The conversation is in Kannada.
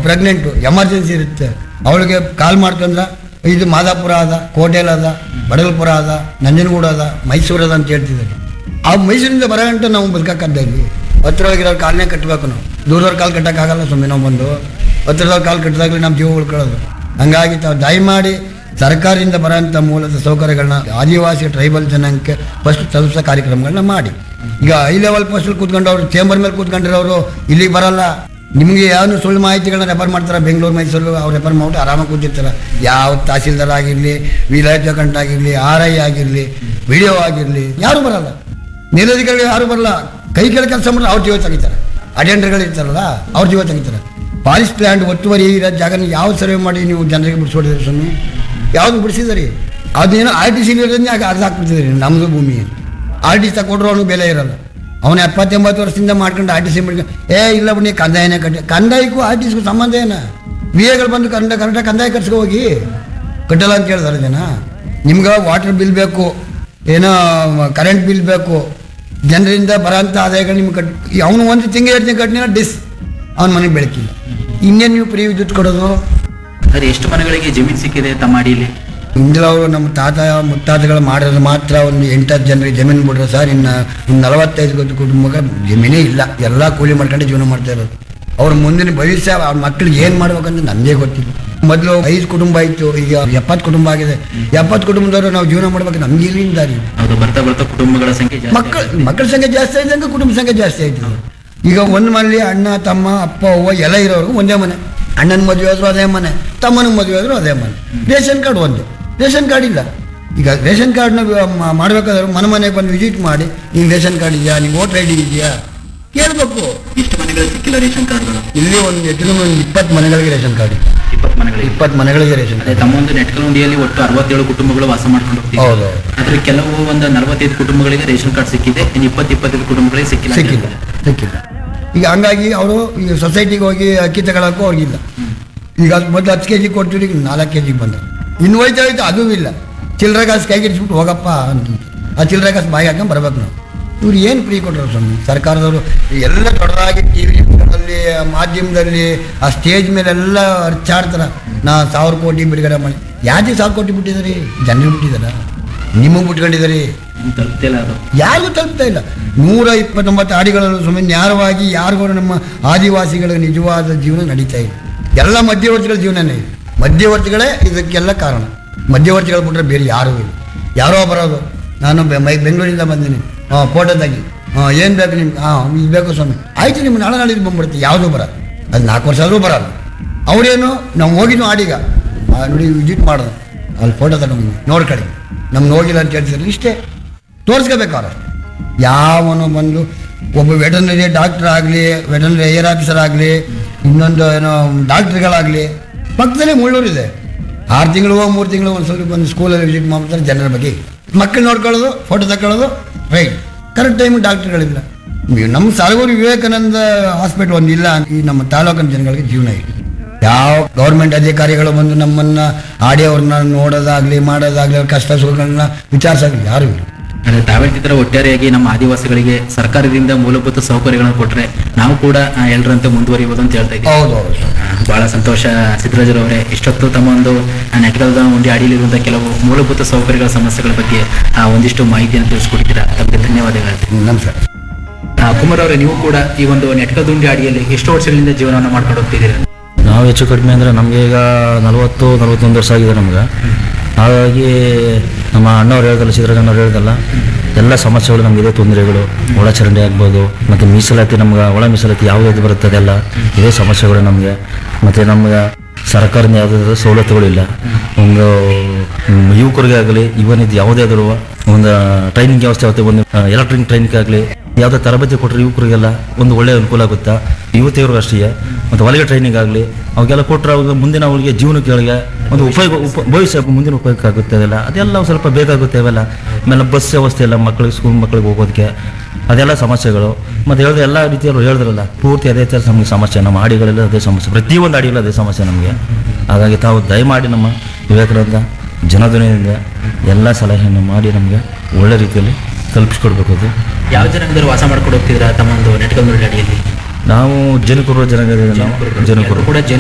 ಪ್ರೆಗ್ನೆಂಟು ಎಮರ್ಜೆನ್ಸಿ ಇರುತ್ತೆ ಅವಳಿಗೆ ಕಾಲ್ ಮಾಡ್ಕೊಂಡ್ರ ಇದು ಮಾದಾಪುರ ಅದ ಕೋಟೆಲ್ ಅದ ಬಡಗಲ್ಪುರ ಅದ ನಂಜನಗೂಡು ಅದ ಮೈಸೂರು ಅದ ಅಂತ ಹೇಳ್ತಿದ್ದಾರೆ ಆ ಮೈಸೂರಿಂದ ಬರೋಗಂಟ ನಾವು ಬದುಕಕ್ಕದ್ದ ಇಲ್ಲಿ ಹತ್ತಿರವಾಗಿರೋ ಕಾಲನೇ ಕಟ್ಟಬೇಕು ನಾವು ದೂರದವ್ರ ಕಾಲು ಕಟ್ಟಕ್ಕಾಗಲ್ಲ ಸುಮ್ಮನೆ ನಾವು ಬಂದು ಹತ್ತಿರದವ್ರ ಕಾಲು ಕಟ್ಟಿದಾಗಲೇ ನಮ್ಮ ಜೀವ ಉಳ್ಕೊಳ್ಳೋದು ಹಂಗಾಗಿ ತಾವು ದಯಮಾಡಿ ಸರ್ಕಾರದಿಂದ ಬರೋಂಥ ಮೂಲದ ಸೌಕರ್ಯಗಳನ್ನ ಆದಿವಾಸಿ ಟ್ರೈಬಲ್ ಜನಾಂಗಕ್ಕೆ ಫಸ್ಟ್ ತಲುಪಿಸೋ ಕಾರ್ಯಕ್ರಮಗಳನ್ನ ಮಾಡಿ ಈಗ ಹೈ ಲೆವೆಲ್ ಪೋಸ್ಟಲ್ಲಿ ಕೂತ್ಕೊಂಡು ಅವರು ಚೇಂಬರ್ ಮೇಲೆ ಕೂತ್ಕೊಂಡಿರೋರು ಇಲ್ಲಿಗೆ ಬರಲ್ಲ ನಿಮಗೆ ಯಾವ ಸುಳ್ಳು ಮಾಹಿತಿಗಳನ್ನ ರೆಫರ್ ಮಾಡ್ತಾರೆ ಬೆಂಗಳೂರು ಮೈಸೂರು ಅವ್ರು ರೆಫರ್ ಮಾಡ್ಬಿಟ್ಟು ಆರಾಮಾಗಿ ಕೂತಿರ್ತಾರೆ ಯಾವ ತಹಸೀಲ್ದಾರ್ ಆಗಿರಲಿ ವಿಲೇಜ್ ಅಕೌಂಟ್ ಆಗಿರಲಿ ಆರ್ ಐ ಆಗಿರಲಿ ವಿಡಿಯೋ ಆಗಿರಲಿ ಯಾರು ಬರಲ್ಲ ಮೇಲಧಿಕಾರಿಗಳು ಯಾರು ಬರಲ್ಲ ಕೈ ಕೆಳ ಕೆಲಸ ಮಾಡಿದ್ರೆ ಅವ್ರ ಜೀವ ತೆಗಿತಾರೆ ಅಟೆಂಡರ್ಗಳು ಇರ್ತಾರಲ್ಲ ಅವ್ರ ಜೀವ ತೆಗಿತಾರೆ ಪಾಲಿಸ್ ಪ್ಲ್ಯಾಂಟ್ ಒತ್ತುವರಿ ಇರೋ ಜಾಗನ ಯಾವ ಸರ್ವೆ ಮಾಡಿ ನೀವು ಜನರಿಗೆ ಬಿಡಿಸ್ಕೊಡಿದ್ರಿ ಸ್ವಾಮಿ ಯಾವುದು ಬಿಡಿಸಿದ್ರಿ ಅದೇನೋ ಆರ್ ಟಿ ಸಿ ಆಗ ಅರ್ಧ ಹಾಕ್ಬಿಡ್ತಿದ್ರಿ ನಮ್ಮದು ಭೂಮಿ ಆರ್ ಟಿ ಸಿ ತಗೊಂಡ್ರು ಅವನಿಗೆ ಬೆಲೆ ಇರಲ್ಲ ಅವನು ಎಪ್ಪತ್ತೆಂಬತ್ತು ವರ್ಷದಿಂದ ಮಾಡ್ಕೊಂಡು ಆರ್ ಟಿ ಸಿ ಮಾಡ್ಕೊಂಡು ಏ ಇಲ್ಲ ಬನ್ನಿ ಕಂದಾಯನೇ ಕಟ್ಟಿ ಕಂದಾಯಕ್ಕೂ ಆರ್ ಟಿ ಸಿಗೂ ಸಂಬಂಧ ಏನ ವಿ ಎಗಳು ಬಂದು ಕನ್ನಡ ಕನ್ನಡ ಕಂದಾಯ ಕಟ್ಸ್ಕೊ ಹೋಗಿ ಕಟ್ಟಲ್ಲ ಅಂತ ಕೇಳಿದಾರೆ ಜನ ನಿಮ್ಗೆ ವಾಟರ್ ಬಿಲ್ ಬೇಕು ಏನೋ ಕರೆಂಟ್ ಬಿಲ್ ಬೇಕು ಜನರಿಂದ ಬರೋಂಥ ಆದಾಯಗಳು ನಿಮ್ಗೆ ಕಟ್ ಅವನು ಒಂದು ತಿಂಗಳು ಎರಡು ತಿಂಗಳು ಕಟ್ಟಿನ ಡಿಸ್ ಅವನ ಮನೆಗೆ ಬೆಳಕಿಲ್ಲ ಇನ್ನೇನು ನೀವು ಫ್ರೀ ವಿದ್ಯುತ್ ಕೊಡೋದು ಸರ್ ಎಷ್ಟು ಮನೆಗಳಿಗೆ ಜಮೀನು ಸಿಕ್ಕಿದೆ ತಮ್ಮ ಅಡಿಯಲ್ಲಿ ಇಂದಿನ ಅವರು ನಮ್ಮ ತಾತ ಮುತ್ತಾತಗಳು ಮಾಡೋದು ಮಾತ್ರ ಒಂದು ಎಂಟತ್ತು ಜನರಿಗೆ ಜಮೀನು ಬಿಡ್ರೆ ಸರ್ ಇನ್ನು ಒಂದು ನಲವತ್ತೈದು ಗೊತ್ತು ಕುಟುಂಬಕ್ಕೆ ಜಮೀನೇ ಇಲ್ಲ ಎಲ್ಲ ಕೂಲಿ ಮಾಡ್ಕೊಂಡು ಜೀವನ ಮಾಡ್ತಾ ಇರೋದು ಅವ್ರ ಮುಂದಿನ ಭವಿಷ್ಯ ಅವ್ರ ಮಕ್ಳಿಗೆ ಏನು ಮಾಡ್ಬೇಕಂತ ನಮಗೆ ಗೊತ್ತಿಲ್ಲ ಮೊದಲು ಐದು ಕುಟುಂಬ ಇತ್ತು ಈಗ ಎಪ್ಪತ್ತು ಕುಟುಂಬ ಆಗಿದೆ ಎಪ್ಪತ್ತು ಕುಟುಂಬದವರು ನಾವು ಜೀವನ ಮಾಡ್ಬೇಕು ನಮ್ಗೆ ಎಲ್ಲಿಂದ ದಾರಿ ಹೌದು ಬರ್ತಾ ಬರ್ತಾ ಕುಟುಂಬಗಳ ಸಂಖ್ಯೆ ಜಾಸ್ತಿ ಮಕ್ಕಳ ಮಕ್ಕಳ ಸಂಖ್ಯೆ ಜಾಸ್ತಿ ಆಯ್ತಂಗೆ ಕುಟುಂಬ ಸಂಖ್ಯೆ ಜಾಸ್ತಿ ಆಯ್ತು ಈಗ ಒಂದು ಮನೇಲಿ ಅಣ್ಣ ತಮ್ಮ ಅಪ್ಪ ಅವ್ವ ಎಲ್ಲ ಇರೋರು ಒಂದೇ ಮನೆ ಅಣ್ಣನ ಮದುವೆ ಆದರೂ ಅದೇ ಮನೆ ತಮ್ಮನ ಮದುವೆ ಆದರೂ ಅದೇ ಮನೆ ರೇಷನ್ ಕಾರ್ಡ್ ಒಂದೇ ರೇಷನ್ ಕಾರ್ಡ್ ಇಲ್ಲ ಈಗ ರೇಷನ್ ಕಾರ್ಡ್ನ ಮಾಡಬೇಕಾದ್ರೆ ಮನೆ ಮನೆಗೆ ಬಂದು ವಿಸಿಟ್ ಮಾಡಿ ನಿಂಗೆ ರೇಷನ್ ಕಾರ್ಡ್ ಇದೆಯಾ ನಿಂಗೆ ವೋಟರ್ ಐ ಡಿ ಇದೆಯಾ ಕೇಳಬೇಕು ಎಷ್ಟು ಮನೆಗಳು ಸಿಕ್ಕಿಲ್ಲ ರೇಷನ್ ಕಾರ್ಡ್ಗಳು ಇಲ್ಲಿ ಒಂದು ಹೆಚ್ಚಿನ ಒಂದು ಇಪ್ಪತ್ತು ಮನೆಗಳಿಗೆ ರೇಷನ್ ಕಾರ್ಡ್ ಇದೆ ಇಪ್ಪತ್ತು ಮನೆಗಳಿಗೆ ಇಪ್ಪತ್ತು ಮನೆಗಳಿಗೆ ರೇಷನ್ ಅದೇ ಕಾರ್ಡ್ ತಮ್ಮ ಒಂದು ನೆಟ್ಕಲುಂಡಿಯಲ್ಲಿ ಒಟ್ಟು ಅರವತ್ತೇಳು ಕುಟುಂಬಗಳು ವಾಸ ಮಾಡ್ಕೊಂಡು ಹೋಗ್ತಿದ್ದಾರೆ ಹೌದು ಆದ್ರೆ ಕೆಲವು ಒಂದು ನಲವತ್ತೈದು ಕುಟುಂಬಗಳಿಗೆ ರೇಷನ್ ಕಾರ್ಡ್ ಸಿಕ್ಕಿದೆ ಇನ್ನು ಇಪ್ಪತ್ತು ಇಪ್ಪತ್ತೈದು ಕುಟುಂಬಗಳಿಗೆ ಸಿಕ್ಕಿಲ್ಲ ಅಂತ ಸಿಕ್ಕಿಲ್ಲ ಹೇಳ್ತಾರೆ. ಸಿಕ್ಕಿಲ್ಲ ಈಗ ಹಂಗಾಗಿ ಅವರು ಈಗ ಸೊಸೈಟಿಗೆ ಹೋಗಿ ಅಕ್ಕಿ ತಗೊಳಕ್ಕೂ ಅವ್ರಿಗಿಲ್ಲ ಈಗ ಅದು ಮೊದಲು ಹತ್ತು ಕೆ ಜಿ ಕೊಡ್ತೀವಿ ಈಗ ನಾಲ್ಕು ಕೆ ಜಿಗೆ ಬಂದ ಇನ್ನು ಹೋಯ್ತಾ ಹೋಯ್ತು ಅದೂ ಇಲ್ಲ ಚಿಲ್ಲರೆ ಕಾಸು ಕೈಗೆ ಇಡ್ಸ್ಬಿಟ್ಟು ಹೋಗಪ್ಪ ಅಂತ ಆ ಚಿಲ್ಲರೆ ಕಾಸು ಬಾಯಿ ಹಾಕೊಂಡು ಬರ್ಬೇಕು ನಾವು ಇವ್ರು ಏನು ಫ್ರೀ ಕೊಟ್ಟರು ಸ್ವಾಮಿ ಸರ್ಕಾರದವರು ಎಲ್ಲ ದೊಡ್ಡದಾಗಿ ಟಿ ವಿಗಳಲ್ಲಿ ಮಾಧ್ಯಮದಲ್ಲಿ ಆ ಸ್ಟೇಜ್ ಮೇಲೆಲ್ಲ ಅರ್ಚಾಡ್ತಾರ ನಾ ಸಾವಿರ ಕೋಟಿ ಬಿಡುಗಡೆ ಮಾಡಿ ಯಾಕೆ ಸಾವಿರ ಕೋಟಿ ಬಿಟ್ಟಿದ್ದಾರೆ ಜನರಿಗೆ ಬಿಟ್ಟಿದ್ದಾರ ನಿಮಗೆ ಬಿಟ್ಕೊಂಡಿದ್ದಾರೆ ಇನ್ನು ತಲುಪ್ತಿಲ್ಲ ಅದು ಯಾರಿಗೂ ತಲುಪ್ತಾ ಇಲ್ಲ ನೂರ ಇಪ್ಪತ್ತೊಂಬತ್ತು ಹಾಡಿಗಳಲ್ಲೂ ಸುಮ್ಮನೆ ನ್ಯಾರವಾಗಿ ಯಾರಿಗೂ ನಮ್ಮ ಆದಿವಾಸಿಗಳ ನಿಜವಾದ ಜೀವನ ನಡೀತಾ ಇದೆ ಎಲ್ಲ ಮಧ್ಯವರ್ತಿಗಳ ಜೀವನನೇ ಇದೆ ಮಧ್ಯವರ್ತಿಗಳೇ ಇದಕ್ಕೆಲ್ಲ ಕಾರಣ ಮಧ್ಯವರ್ತಿಗಳು ಬಿಟ್ಟರೆ ಬೇರೆ ಯಾರೂ ಇಲ್ಲ ಯಾರೋ ಬರೋದು ನಾನು ಬೆ- ಮೈ ಬೆಂಗಳೂರಿಂದ ಬಂದೀನಿ ಹಾಂ ಫೋಟೋ ತೆಗಿ ಹಾಂ ಏನು ಬೇಕು ನಿಮ್ಗೆ ಹಾಂ ಇದು ಬೇಕು ಸ್ವಾಮಿ ಆಯ್ತು ನಿಮ್ಮ ನಾಳೆ ನಾಳೆ ಬಂದ್ಬಿಡುತ್ತೆ ಯಾವುದೂ ಬರಲ್ಲ ಅದು ನಾಲ್ಕು ವರ್ಷ ಆದರೂ ಬರಲ್ಲ ಅವರೇನು ನಾವು ಹೋಗಿದ್ವು ಆಡಿಗ ಆ, ನೋಡಿ ವಿಸಿಟ್ ಮಾಡೋದು ಅಲ್ಲಿ ಫೋಟೋ ತಗೊಂಡು ನೋಡ್ಕೊಳ್ಳಿ ನಮ್ಗೆ ಹೋಗಿಲ್ಲ ಅಂತ ಹೇಳ್ತಿದ್ರು ಇಷ್ಟೇ ತೋರಿಸ್ಕೋಬೇಕಾರೆ ಯಾವನು ಬಂದು ಒಬ್ಬ ವೆಟರ್ನರಿ ಡಾಕ್ಟರ್ ಆಗಲಿ ವೆಟರ್ನರಿ ಏರ್ ಆಫೀಸರ್ ಆಗಲಿ ಇನ್ನೊಂದು ಏನೋ ಡಾಕ್ಟ್ರುಗಳಾಗಲಿ ಪಕ್ಕದಲ್ಲೇ ಮುಳ್ಳೂರಿದೆ ಆರು ತಿಂಗಳು ಮೂರು ತಿಂಗಳು ಒಂದು ಸ್ವಲ್ಪ ಬಂದು ಸ್ಕೂಲಲ್ಲಿ ವಿಸಿಟ್ ಮಾಡ್ತಾರೆ ಜನರ ಬಗ್ಗೆ ಮಕ್ಕಳು ನೋಡ್ಕೊಳ್ಳೋದು ಫೋಟೋ ತಗೊಳ್ಳೋದು ರೈಟ್ ಕರೆಕ್ಟ್ ಟೈಮ್ ಡಾಕ್ಟ್ರುಗಳಿಲ್ಲ ನಮ್ಮ ಸಾಲಗೂರು ವಿವೇಕಾನಂದ ಹಾಸ್ಪಿಟಲ್ ಒಂದಿಲ್ಲ ಈ ನಮ್ಮ ತಾಲೂಕಿನ ಜನಗಳಿಗೆ ಜೀವನ ಇದೆ ಯಾವ ಗೌರ್ಮೆಂಟ್ ಅಧಿಕಾರಿಗಳು ಬಂದು ನಮ್ಮನ್ನ ಆಡಿ ಅವ್ರನ್ನ ನೋಡೋದಾಗ್ಲಿ ಮಾಡೋದಾಗ್ಲಿ ಅವ್ರ ಕಷ್ಟ ಸುಖಗಳನ್ನ ವಿಚಾರಿಸೋದು ಯಾರು ಇಲ್ಲ ಅದೇ ತಾವ್ ಹೇಳ್ತಿದ್ರೆ ಒಟ್ಟಾರೆಯಾಗಿ ನಮ್ಮ ಆದಿವಾಸಿಗಳಿಗೆ ಸರ್ಕಾರದಿಂದ ಮೂಲಭೂತ ಸೌಕರ್ಯಗಳನ್ನು ಕೊಟ್ರೆ ನಾವು ಕೂಡ ಆ, ಎಲ್ಲರಂತೆ ಮುಂದುವರಿಬಹುದು ಅಂತ ಹೇಳ್ತಾ ಇದ್ದೀವಿ ಹೌದು ಹೌದು ಆ, ಬಹಳ ಸಂತೋಷ ಸಿದ್ದರಾಜರವರೇ ಇಷ್ಟೊತ್ತು ತಮ್ಮ ಒಂದು ಆ, ನೆಟ್ಕಲ್ದ ಉಂಡಿ ಅಡಿಯಲ್ಲಿರುವಂತಹ ಕೆಲವು ಮೂಲಭೂತ ಸೌಕರ್ಯಗಳ ಸಮಸ್ಯೆಗಳ ಬಗ್ಗೆ ಆ, ಒಂದಿಷ್ಟು ಮಾಹಿತಿಯನ್ನು ತಿಳಿಸ್ಕೊಡ್ತೀರಾ ತಮಗೆ ಧನ್ಯವಾದಗಳು ಹ್ಮ್, ನಮಸ್ಕಾರ ಆ, ಕುಮಾರ್ ಅವರೇ ನೀವು ಕೂಡ ಈ ಒಂದು ನೆಟ್ಕಲ್ದುಂಡಿ ಅಡಿಯಲ್ಲಿ ಎಷ್ಟು ವರ್ಷಗಳಿಂದ ಜೀವನವನ್ನು ಮಾಡ್ಕೊಂಡು ಹೋಗ್ತಿದ್ದೀರಾ ನಾವು ಹೆಚ್ಚು ಕಡಿಮೆ ಅಂದರೆ ನಮಗೆ ಈಗ ನಲವತ್ತು ನಲವತ್ತೊಂದು ವರ್ಷ ಆಗಿದೆ ನಮ್ಗೆ ಹಾಗಾಗಿ ನಮ್ಮ ಅಣ್ಣವ್ರು ಹೇಳ್ದಲ್ಲ ಸಿದ್ದರಾಮಯ್ಯವ್ರು ಹೇಳ್ದಲ್ಲ ಎಲ್ಲ ಸಮಸ್ಯೆಗಳು ನಮಗಿದೆ ತೊಂದರೆಗಳು ಒಳಚರಂಡಿ ಆಗ್ಬೋದು ಮತ್ತು ಮೀಸಲಾತಿ ನಮ್ಗೆ ಒಳ ಮೀಸಲಾತಿ ಯಾವ್ದು ಬರುತ್ತೆ ಅದೆಲ್ಲ ಇದೇ ಸಮಸ್ಯೆಗಳು ನಮಗೆ ಮತ್ತು ನಮ್ಗೆ ಸರ್ಕಾರದಿಂದ ಯಾವುದಾದ್ರು ಸವಲತ್ತುಗಳಿಲ್ಲ ಒಂದು ಮ್, ಯುವಕರಿಗೆ ಆಗಲಿ ಇವನ್ ಇದು ಯಾವುದೇ ಆದರೂ ಒಂದು ಟ್ರೈನಿಂಗ್ ವ್ಯವಸ್ಥೆ ಆಗುತ್ತೆ ಒಂದು ಎಲೆಕ್ಟ್ರಿಕ್ ಟ್ರೈನಿಂಗ್ ಆಗಲಿ ಯಾವುದೇ ತರಬೇತಿ ಕೊಟ್ಟರೆ ಯುವಕರಿಗೆಲ್ಲ ಒಂದು ಒಳ್ಳೆಯ ಅನುಕೂಲ ಆಗುತ್ತಾ ಯುವತಿಯರು ಅಷ್ಟೇ ಮತ್ತು ಹೊಲಿಗೆ ಟ್ರೈನಿಂಗ್ ಆಗಲಿ ಅವಾಗೆಲ್ಲ ಕೊಟ್ಟರೆ ಅವಾಗ ಮುಂದಿನ ಅವರಿಗೆ ಜೀವನಕ್ಕೆ ಅವರಿಗೆ ಒಂದು ಉಪಯೋಗ ಉಪ ಭವಿಷ್ಯ ಮುಂದಿನ ಉಪಯೋಗ ಆಗುತ್ತೆ ಅದೆಲ್ಲ ಅದೆಲ್ಲ ಒಂದ್ ಸ್ವಲ್ಪ ಬೇಕಾಗುತ್ತೆ ಅವೆಲ್ಲ ಆಮೇಲೆ ಬಸ್ ವ್ಯವಸ್ಥೆ ಎಲ್ಲ ಮಕ್ಕಳಿಗೆ ಸ್ಕೂಲ್ ಮಕ್ಕಳಿಗೆ ಹೋಗೋದಕ್ಕೆ ಅದೆಲ್ಲ ಸಮಸ್ಯೆಗಳು ಮತ್ತು ಹೇಳಿದ್ರೆ ಎಲ್ಲ ರೀತಿಯವರು ಹೇಳಿದ್ರಲ್ಲ ಪೂರ್ತಿ ಅದೇ ಥರ ನಮಗೆ ಸಮಸ್ಯೆ ನಮ್ಮ ಹಾಡಿಗಳೆಲ್ಲ ಅದೇ ಸಮಸ್ಯೆ ಪ್ರತಿಯೊಂದು ಹಾಡಿಗಳು ಅದೇ ಸಮಸ್ಯೆ ನಮಗೆ ಹಾಗಾಗಿ ತಾವು ದಯಮಾಡಿ ನಮ್ಮ ವಿವೇಕಾನಂದ ಜನಧ್ವನಿಯಿಂದ ಎಲ್ಲ ಸಲಹೆಯನ್ನು ಮಾಡಿ ನಮಗೆ ಒಳ್ಳೆ ರೀತಿಯಲ್ಲಿ ತಲುಪಿಸ್ಕೊಡ್ಬೇಕು ಅದು ಯಾವ ಜನಾಂಗದವರು ವಾಸ ಮಾಡ್ಕೊಂಡು ಹೋಗ್ತಿದ್ದೀರಾ ತಮ್ಮ ಒಂದು ನೆಟ್ಕಲ್ದುಂಡಿ ಅಡಿಯಲ್ಲಿ ನಾವು ಜನಕುರು ಜನಾಂಗದ ನಾವು ಜನಕುರು ಕೂಡ